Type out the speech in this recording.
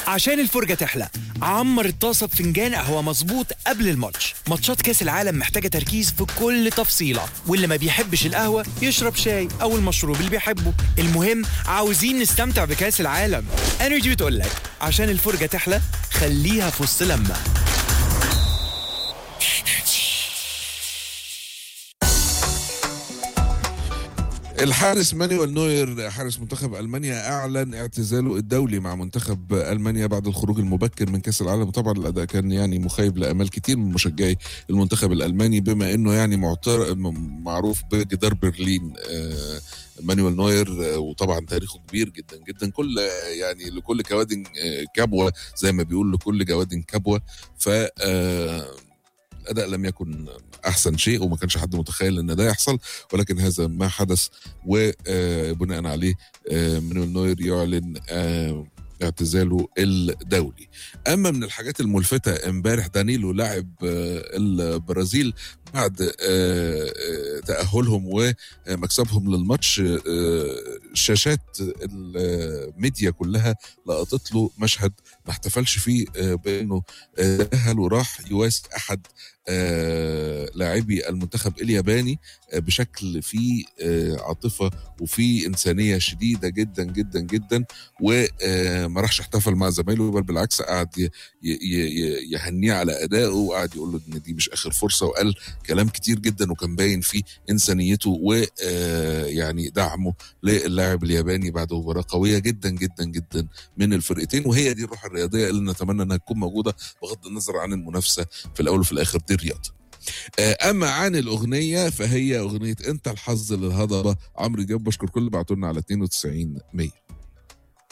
عشان الفرجة تحلى عمر الطاسة بفنجان قهوة مظبوط قبل الماتش ماتشات كاس العالم محتاجة تركيز في كل تفصيلة واللي ما بيحبش القهوة يشرب شاي أو المشروب اللي بيحبه المهم عاوزين نستمتع بكاس العالم انرجي بتقول لك عشان الفرجة تحلى خليها في وسط لمة الحارس مانويل نوير حارس منتخب المانيا اعلن اعتزاله الدولي مع منتخب المانيا بعد الخروج المبكر من كاس العالم وطبعا الاداء كان يعني مخيب لامال كتير من مشجعي المنتخب الالماني بما انه يعني معتر م- معروف بجدار برلين آه، مانويل نوير آه، وطبعا تاريخه كبير جدا جدا كل آه، يعني لكل كواد آه، كبوه زي ما بيقول لكل جواد كبوه ف آه، الاداء لم يكن احسن شيء وما كانش حد متخيل ان ده يحصل ولكن هذا ما حدث وبناء عليه آه، مانويل نوير يعلن آه، اعتزاله الدولي اما من الحاجات الملفته امبارح دانيلو لاعب آه، البرازيل بعد آه، آه، تاهلهم ومكسبهم للماتش آه، شاشات الميديا كلها لقطت له مشهد ما احتفلش فيه آه، بانه آه، تاهل وراح يواسي احد آه، لاعبي المنتخب الياباني آه، بشكل فيه آه، عاطفه وفيه انسانيه شديده جدا جدا جدا وما راحش احتفل مع زمايله بل بالعكس قعد ي- ي- ي- يهنيه على ادائه وقعد يقول له ان دي مش اخر فرصه وقال كلام كتير جدا وكان باين فيه انسانيته ويعني دعمه للاعب الياباني بعد مباراه قويه جدا جدا جدا من الفرقتين وهي دي الروح الرياضيه اللي نتمنى انها تكون موجوده بغض النظر عن المنافسه في الاول وفي الاخر دي الرياضه. آه، اما عن الاغنيه فهي اغنيه انت الحظ للهضبه عمرو دياب بشكر كل اللي بعتوا لنا على 92 100